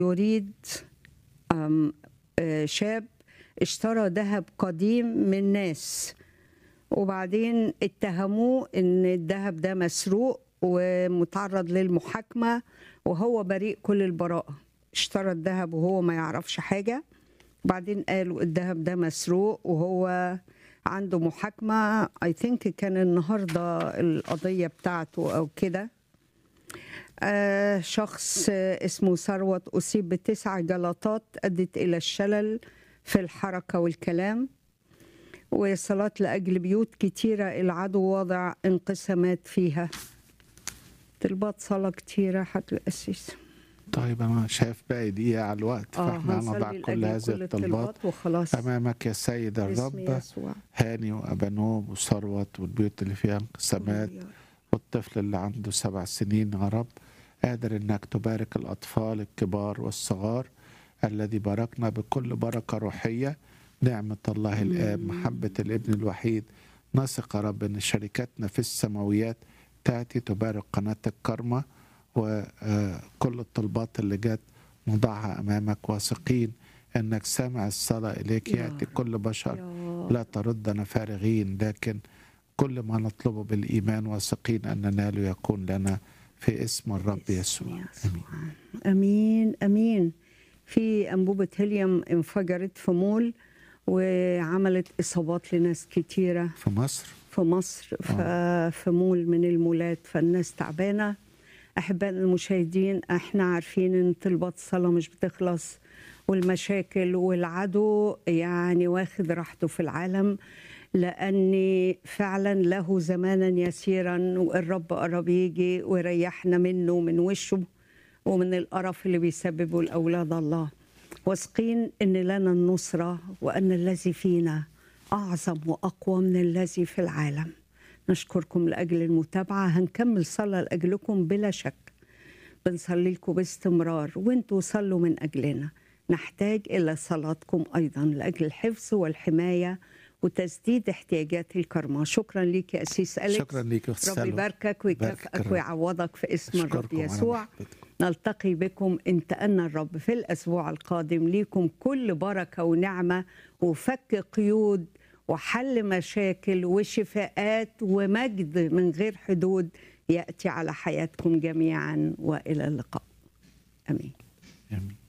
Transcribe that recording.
يريد أم، آه، شاب اشترى ذهب قديم من ناس وبعدين اتهموه ان الذهب ده مسروق ومتعرض للمحاكمه وهو بريء كل البراءه اشترى الذهب وهو ما يعرفش حاجه وبعدين قالوا الذهب ده مسروق وهو عنده محاكمه اي ثينك كان النهارده القضيه بتاعته او كده آه شخص آه اسمه ثروت أصيب بتسع جلطات أدت إلى الشلل في الحركة والكلام وصلاة لأجل بيوت كتيرة العدو وضع انقسامات فيها طلبات صلاة كتيرة حتى الأسيس طيب انا شايف باقي دقيقه على الوقت اه فاحنا هنصلي نضع لأجل كل هذه الطلبات الطلبات وخلاص امامك يا سيد باسم الرب يسوع هاني وابانوب وثروت والبيوت اللي فيها انقسامات يا رب. والطفل اللي عنده سبع سنين يا رب قادر انك تبارك الاطفال الكبار والصغار الذي باركنا بكل بركه روحيه نعمه الله الاب محبه الابن الوحيد نثق يا رب ان شركتنا في السماويات تاتي تبارك قناه الكرمه وكل الطلبات اللي جت نضعها امامك واثقين انك سامع الصلاه اليك يا ياتي رب. كل بشر يا لا تردنا فارغين لكن كل ما نطلبه بالإيمان واثقين أن نناله يكون لنا في اسم الرب باسم يسوع يسوع. آمين امين امين في انبوبه هيليوم انفجرت في مول وعملت اصابات لناس كتيره في مصر في مصر ف- في مول من المولات فالناس تعبانه احبائنا المشاهدين احنا عارفين ان طلبات الصلاه مش بتخلص والمشاكل والعدو يعني واخد راحته في العالم لأن فعلا له زمانا يسيرا والرب قرب يجي ويريحنا منه من وشه ومن القرف اللي بيسببه لأولاد الله واثقين ان لنا النصره وان الذي فينا اعظم واقوى من الذي في العالم نشكركم لاجل المتابعه هنكمل صلاه لاجلكم بلا شك بنصلي لكم باستمرار وانتوا صلوا من اجلنا نحتاج الى صلاتكم ايضا لاجل الحفظ والحمايه وتسديد احتياجات الكرمه شكرا ليك يا اسيس اليكس شكرا ليك يا أستاذ رب سلوى. يباركك يباركك ويكافئك الرب. ويعوضك في اسم الرب أشكركم على يسوع محبتكم. نلتقي بكم إن تأنى الرب في الأسبوع القادم ليكم كل بركة ونعمة وفك قيود وحل مشاكل وشفاءات ومجد من غير حدود يأتي على حياتكم جميعا وإلى اللقاء آمين آمين